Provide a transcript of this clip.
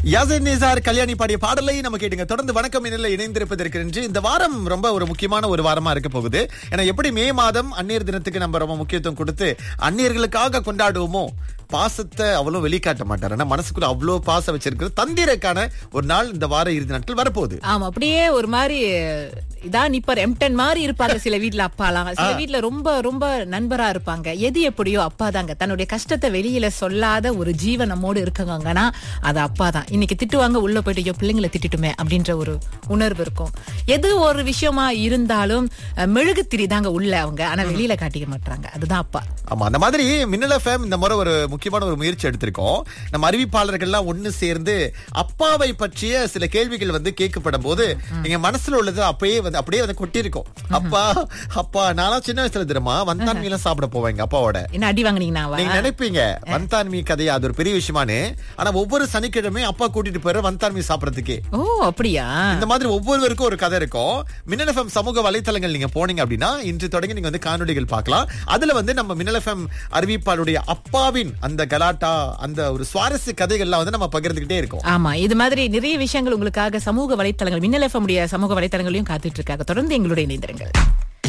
யாசின் நிசார் கல்யாணி பாடிய பாடலை நம்ம கேட்டுங்க தொடர்ந்து வணக்கம் இணையில் இணைந்திருப்பதற்கு நன்றி இந்த வாரம் ரொம்ப ஒரு முக்கியமான ஒரு வாரமா இருக்க போகுது ஏன்னா எப்படி மே மாதம் அந்நியர் தினத்துக்கு நம்ம ரொம்ப முக்கியத்துவம் கொடுத்து அந்நியர்களுக்காக கொண்டாடுவோமோ பாசத்தை அவ்வளவு வெளிக்காட்ட மாட்டார் ஆனா மனசுக்குள்ள அவ்வளவு பாசம் வச்சிருக்கிறது தந்திரக்கான ஒரு நாள் இந்த வார இறுதி நாட்கள் வரப்போகுது ஆமா அப்படியே ஒரு மாதிரி இதான் நிப்பர் எம்டன் மாதிரி இருப்பாங்க சில வீட்ல அப்பாலாம் சில வீட்ல ரொம்ப ரொம்ப நண்பரா இருப்பாங்க எது எப்படியோ அப்பா தாங்க தன்னுடைய கஷ்டத்தை வெளியில சொல்லாத ஒரு ஜீவன் நம்மோடு இருக்காங்கன்னா அது அப்பா தான் இன்னைக்கு திட்டுவாங்க உள்ள போயிட்டு ஐயோ பிள்ளைங்களை திட்டுட்டுமே அப்படின்ற ஒரு உணர்வு இருக்கும் எது ஒரு விஷயமா இருந்தாலும் அஹ், மெழுகுத்திரி தாங்க உள்ள அவங்க ஆனா வெளியில காட்டிக்க மாட்டாங்க அதுதான் அப்பா ஆமா அந்த மாதிரி மின்னல் எஃப்எம் இந்த முறை ஒரு முக்கியமான ஒரு முயற்சி எடுத்திருக்கோம் நம்ம அறிவிப்பாளர்கள்லாம் ஒண்ணு சேர்ந்து அப்பாவை பற்றிய சில கேள்விகள் வந்து கேட்கப்படும் போது எங்க மனசுல உள்ளது அப்பயே வந்து அப்படியே வந்து கொட்டி இருக்கும் அப்பா அப்பா நான்லாம் சின்ன வயசுல தெரியுமா வந்தான் மீலாம் சாப்பிட போவேன் எங்க அப்பாவோட என்ன அடி வாங்குனீங்கன்னா நீங்க நினைப்பீங்க வந்தான்மீ கதையா அது ஒரு பெரிய விஷயமானு ஆனா ஒவ்வொரு சனிக்கிழமை அப்பா கூட்டிட்டு போயிரு வந்தான்மீ சாப்பிடறதுக்கே ஓ அப்படியா இந்த மாதிரி ஒவ்வொருவருக்கும் ஒரு கதை இருக்கும் மின்னல் எஃப்எம் சமூக வலைத்தளங்கள் நீங்க போனீங்க அப்படின்னா இன்று தொடங்கி நீங்க வந்து காணொளிகள் பார்க்கலாம் அதுல வந்து நம்ம மின்னல் எஃப்எம் அறிவிப்பாளுடைய அப்பாவின் அந்த கலாட்டா அந்த ஒரு சுவாரஸ்ய கதைகள்லாம் வந்து நம்ம பகிர்ந்துகிட்டே இருக்கோம் ஆமா இது மாதிரி நிறைய விஷயங்கள் உங்களுக்காக சமூக வலைத்தளங்கள் மின்னல் எஃப்எம் உடைய சமூக வலைத்தளங்களையும் காத்துட்டு இருக்காங்க தொடர்ந்து எங்களோட இணைந்திருங்கள்